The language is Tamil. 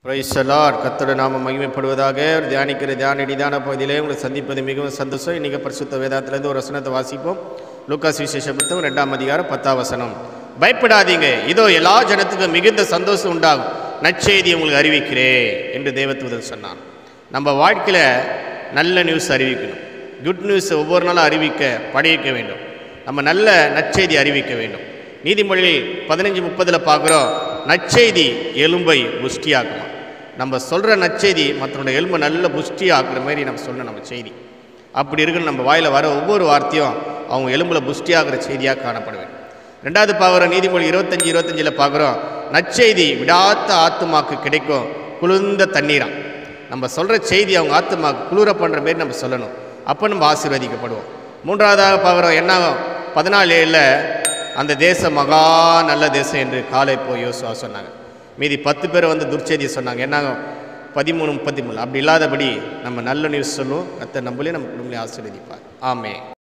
பிரைசலார் கத்தோட நாம மகிமைப்படுவதாக ஒரு தியானிக்கிற தியான நிதான பகுதியிலே உங்களை சந்திப்பது மிகவும் சந்தோஷம் இன்னைக்கு பரிசுத்த வேதாத்திலேருந்து ஒரு வசனத்தை வாசிப்போம் லூக்காஸ் விசேஷ புத்தகம் ரெண்டாம் அதிகாரம் பத்தாம் வசனம் பயப்படாதீங்க இதோ எல்லா ஜனத்துக்கும் மிகுந்த சந்தோஷம் உண்டாகும் நற்செய்தி உங்களுக்கு அறிவிக்கிறேன் என்று தேவதூதன் சொன்னான் நம்ம வாழ்க்கையில் நல்ல நியூஸ் அறிவிக்கணும் குட் நியூஸ் ஒவ்வொரு நாளும் அறிவிக்க படையிக்க வேண்டும் நம்ம நல்ல நற்செய்தி அறிவிக்க வேண்டும் நீதிமொழி பதினஞ்சு முப்பதில் பார்க்குறோம் நற்செய்தி எலும்பை புஷ்டியாக்குமா நம்ம சொல்கிற நற்செய்தி மற்றவனுடைய எலும்பை நல்ல புஷ்டி ஆக்குற மாதிரி நம்ம சொல்லணும் நம்ம செய்தி அப்படி இருக்குன்னு நம்ம வாயில் வர ஒவ்வொரு வார்த்தையும் அவங்க எலும்பில் புஷ்டி ஆகுற செய்தியாக காணப்பட வேண்டும் ரெண்டாவது பார்க்குறோம் நீதிமொழி இருபத்தஞ்சி இருபத்தஞ்சில் பார்க்குறோம் நற்செய்தி விடாத்த ஆத்துமாக்கு கிடைக்கும் குளிர்ந்த தண்ணீரா நம்ம சொல்கிற செய்தி அவங்க ஆத்துமாக்கு குளிர பண்ணுற மாரி நம்ம சொல்லணும் அப்போ நம்ம ஆசீர்வதிக்கப்படுவோம் மூன்றாவதாக பார்க்குறோம் என்ன ஆகும்? பதினாலு ஏழில் அந்த தேசம் மகா நல்ல தேசம் என்று காலை போய் யோசுவா சொன்னாங்க மீதி பத்து பேர் வந்து துர்ச்செய்தியை சொன்னாங்க என்ன ஆகும்? பதிமூணு முப்பத்தி மூணு அப்படி இல்லாதபடி நம்ம நல்ல நியூஸ் சொல்லுவோம் கத்த நம்மளே நம்ம குடும்பங்களே ஆசீர்வதிப்பார் ஆமே